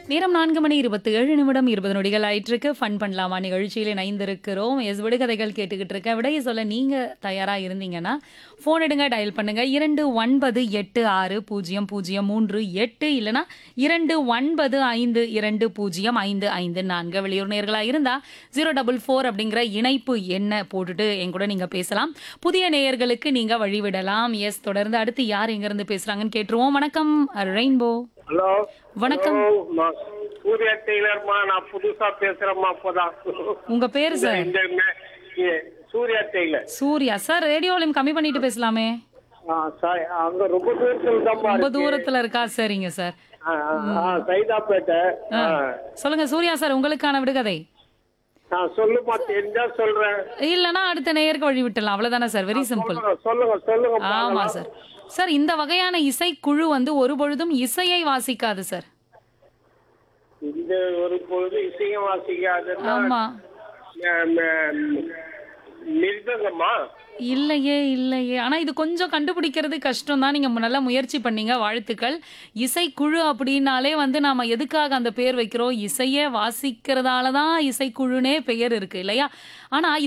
நேரம் நான்கு மணி இருபத்தி ஏழு நிமிடம் இருபது நொடிகள் ஆயிட்டிருக்கு ஃபன் பண்ணலாமா நிகழ்ச்சியில் இணைந்திருக்கிறோம் எஸ் விடுகதைகள் கேட்டுக்கிட்டு இருக்கேன் விடையை சொல்ல நீங்கள் தயாராக இருந்தீங்கன்னா ஃபோன் எடுங்க டயல் பண்ணுங்க இரண்டு ஒன்பது எட்டு ஆறு பூஜ்ஜியம் பூஜ்ஜியம் மூன்று எட்டு இல்லைனா இரண்டு ஒன்பது ஐந்து இரண்டு பூஜ்ஜியம் ஐந்து ஐந்து நான்கு வெளியூர் நேர்களாக இருந்தால் ஜீரோ டபுள் ஃபோர் அப்படிங்கிற இணைப்பு எண்ணை போட்டுட்டு என் கூட நீங்கள் பேசலாம் புதிய நேயர்களுக்கு நீங்கள் வழிவிடலாம் எஸ் தொடர்ந்து அடுத்து யார் எங்கேருந்து பேசுகிறாங்கன்னு கேட்டுருவோம் வணக்கம் ரெயின்போ ஹலோ வணக்கம். ஹலோ, நான் சூர்யா டெய்லர்மா நான் புதுசா பேசுறேம்மா அப்போதான் உங்க பேரு சார் இந்த மே- ஏ, Surya tailor Surya sir radio volume கம்மி பண்ணிட்டு பேசலாமே ஆ, சாய், அங்க ரொம்ப தூரத்துல தான்ப்பா ரொம்ப இருக்கு. தூரத்துல இருக்கா சரிங்க சார் ஆ, ஆ, ஆ, சைதாப்பேட்டை ஆ. ஆ. சொல்லுங்க சூர்யா சார் உங்களுக்கான விடுகதை நான் சொல்லுமா தெரிஞ்சா சொல்றேன் இல்லனா அடுத்த நேயருக்கு வழி விட்டுலாம் அவ்வளவுதானே சார் வெரி சிம்பிள் சொல்லுங்க சொல்லுங்க சொல்லுங்க ஆமா பார்க்கலாம். சார் சார் இந்த வகையான இசைக்குழு வந்து ஒரு பொழுதும் இசையை வாசிக்காது சார் இந்த ஒரு பொழுது இசையும் வாசிக்காதுன்னா ஆமா ம- ம- மிருதங்கம்மா இல்லையே இல்லையே ஆனா இது கொஞ்சம் கண்டுபிடிக்கிறது கஷ்டம் தான் நீங்க நல்லா முயற்சி பண்ணீங்க வாழ்த்துக்கள் இசைக்குழு அப்படின்னாலே வந்து நாம எதுக்காக அந்த பேர் வைக்கிறோம் இசையை வாசிக்கிறதால தான் இசைக்குழுனே பெயர் இருக்கு இல்லையா ஆனா